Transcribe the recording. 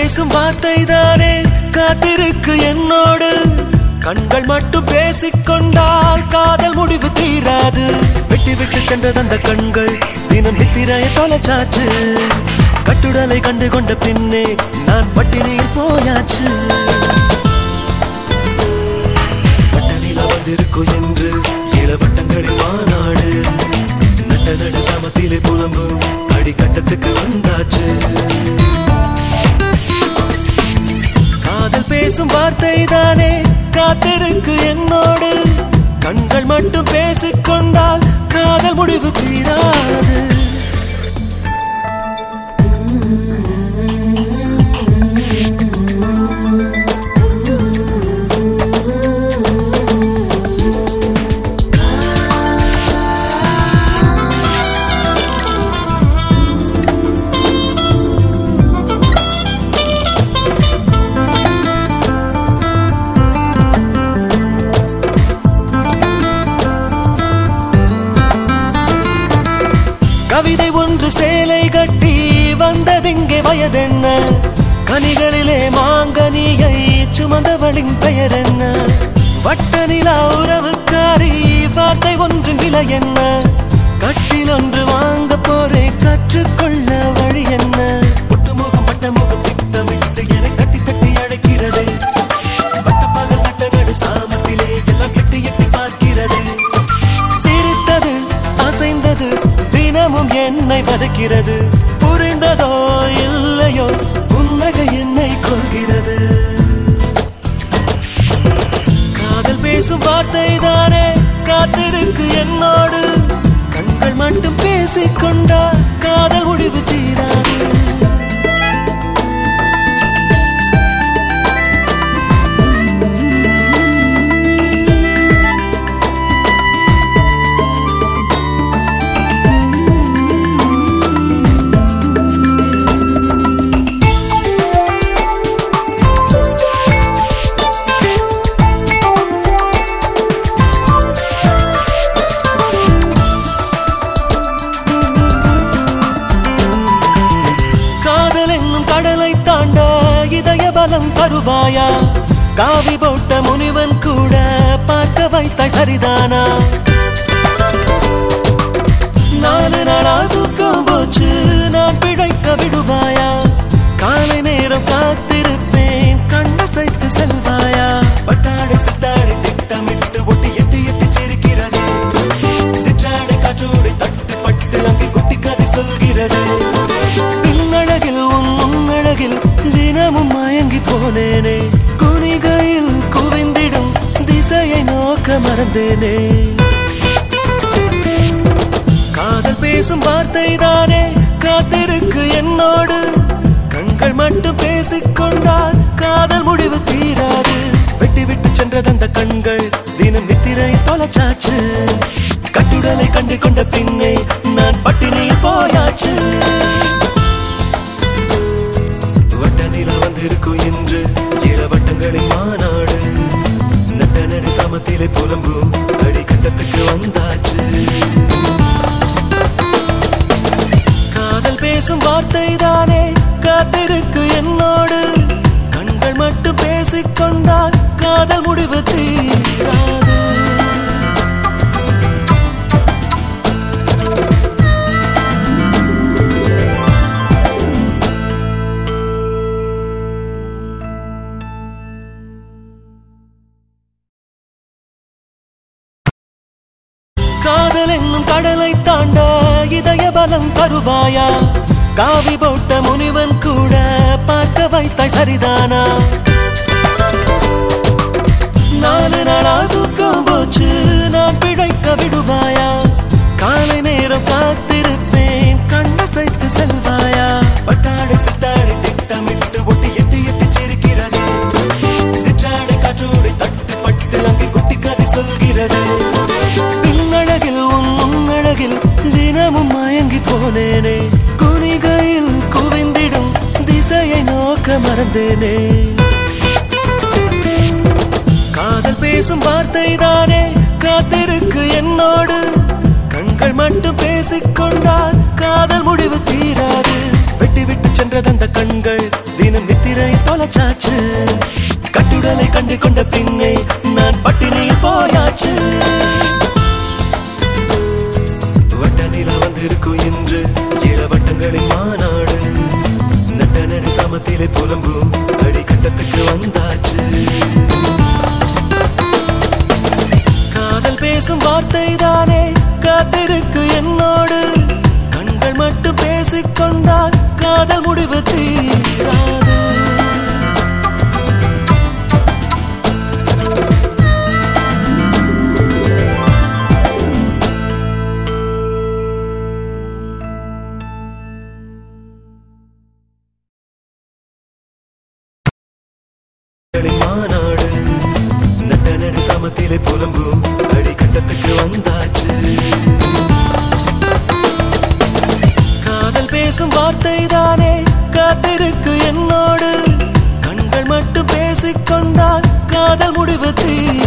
பேசும் வார்த்தை தானே காத்திருக்கு என்னோடு கண்கள் மட்டும் பேசிக்கொண்டால் காதல் முடிவு தீராது விட்டு விட்டு சென்றது அந்த கண்கள் தினம் நித்திரைய தொலைச்சாச்சு கட்டுடலை கண்டு கொண்ட பின்னே நான் பட்டினியில் போயாச்சு வட்டநில வந்திருக்கும் என்று இளவட்டங்களின் மாநாடு நட்ட நடு சமத்திலே புலம்பும் அடிக்கட்டத்துக்கு வந்தாச்சு காதல் பேசும் வார்த்தை தானே காத்திருக்கு என்னோடு கண்கள் மட்டும் பேசிக்கொண்டால் காதல் முடிவு தீராது கவிதை ஒன்று சேலை கட்டி வந்ததிங்கே வயதென்ன கனிகளிலே மாங்கனியை சுமந்தவளின் பெயர் என்ன வட்ட நிலா உறவுக்காரி வார்த்தை ஒன்றின் விலை என்ன கட்டில் ஒன்று வாங்க போரே கற்றுக்கொள்ள வழி என்ன புட்டுமுகம் பட்டமுகம் திட்டமிட்டு என கட்டி தட்டி அழைக்கிறதே பட்டப்பகல் நட்ட நடு சாமத்திலே எல்லாம் எட்டி எட்டி பார்க்கிறதே சிரித்தது அசைந்தது தினமும் என்னை வதக்கிறது புரிந்ததோ இல்லையோ புன்னகை என்னை கொள்கிறது காதல் பேசும் வார்த்தை தானே காத்திருக்கு என்னோடு கண்கள் மட்டும் பேசிக்கொண்டா காதல் முடிவு தீராது காதல் என்னும் கடலை தாண்ட இதய பலம் தருவாயா காவி போட்ட முனிவன் கூட பார்க்க வைத்தாய் சரிதானா நாலு நாளா தூக்கம் போச்சு நான் பிழைக்க விடுவாயா காலை நேரம் காத்திருப்பேன் கண்ணசைத்து செல்வாயா பட்டாடை சித்தாடை திட்டமிட்டு ஒட்டி எட்டி எட்டி சிரிக்கிறது சிற்றாடை காற்றோடு தட்டு பட்டு அங்கே குட்டி கதை சொல்கிறது பின்னழகில் உன் முன்னழகில் தினமும் மயங்கி போனேனே குனிகையில் குவிந்திடும் திசையை நோக்க மறந்தேனே காதல் பேசும் வார்த்தை தானே காத்திருக்கு என்னோடு கண்கள் மட்டும் பேசிக்கொண்டால் காதல் முடிவு தீராது வெட்டி விட்டு சென்றது அந்த கண்கள் தினம் நித்திரை தொலைச்சாச்சு கட்டுடலை கண்டு கொண்ட பின்னே நான் பட்டினியில் போயாச்சு வட்ட நிலா வந்திருக்கும் என்று இளவட்டங்களின் மாநாடு நட்ட நடு சமத்திலே புலம்பும் அடிக்கட்டத்துக்கு வந்தாச்சு காதல் பேசும் வார்த்தை தானே காத்திருக்கு என்னோடு கண்கள் மட்டும் பேசிக்கொண்டால் காதல் முடிவு தீராது காதல் என்னும் கடலை தாண்ட இதய பலம் தருவாயா காவி போட்ட முனிவன் கூட பார்க்க வைத்தாய் சரிதானா நாலு நாளா தூக்கம் போச்சு நான் பிழைக்க விடுவாயா காலை நேரம் காத்திருப்பேன் கண்ணசைத்து செல்வாயா பட்டாடை சித்தாடை திட்டமிட்டு ஒட்டி எட்டி எட்டி சிரிக்கிறது சிற்றாடை காற்றோடு தட்டு பட்டு அங்கே குட்டி கதை சொல்கிறது பின்னழகில் உன் முன்னழகில் தினமும் மயங்கி போனேனே குனிகையில் குவிந்திடும் திசையை நோக்க மறந்தேனே காதல் பேசும் வார்த்தை தானே காத்திருக்கு என்னோடு கண்கள் மட்டும் பேசிக்கொண்டால் காதல் முடிவு தீராது வெட்டி விட்டு சென்றது அந்த கண்கள் தினம் நித்திரை தொலைச்சாச்சு கட்டுடலை கண்டு கொண்ட பின்னே நான் பட்டினியில் போயாச்சு வட்ட நிலா வந்திருக்கும் என்று இளவட்டங்களின் மாநாடு நட்ட நடு சமத்திலே புலம்பும் அடிக்கட்டத்துக்கு வந்தாச்சு காதல் பேசும் வார்த்தை தானே காத்திருக்கு என்னோடு கண்கள் மட்டும் பேசிக்கொண்டால் காதல் முடிவு தீராது களின் மாநாடு நட்ட நடு சமத்திலே புலம்பும் அடிக்கட்டத்துக்கு வந்தாச்சு காதல் பேசும் வார்த்தை தானே காத்திருக்கு என்னோடு கண்கள் மட்டும் பேசிக்கொண்டால் காதல் முடிவு தீ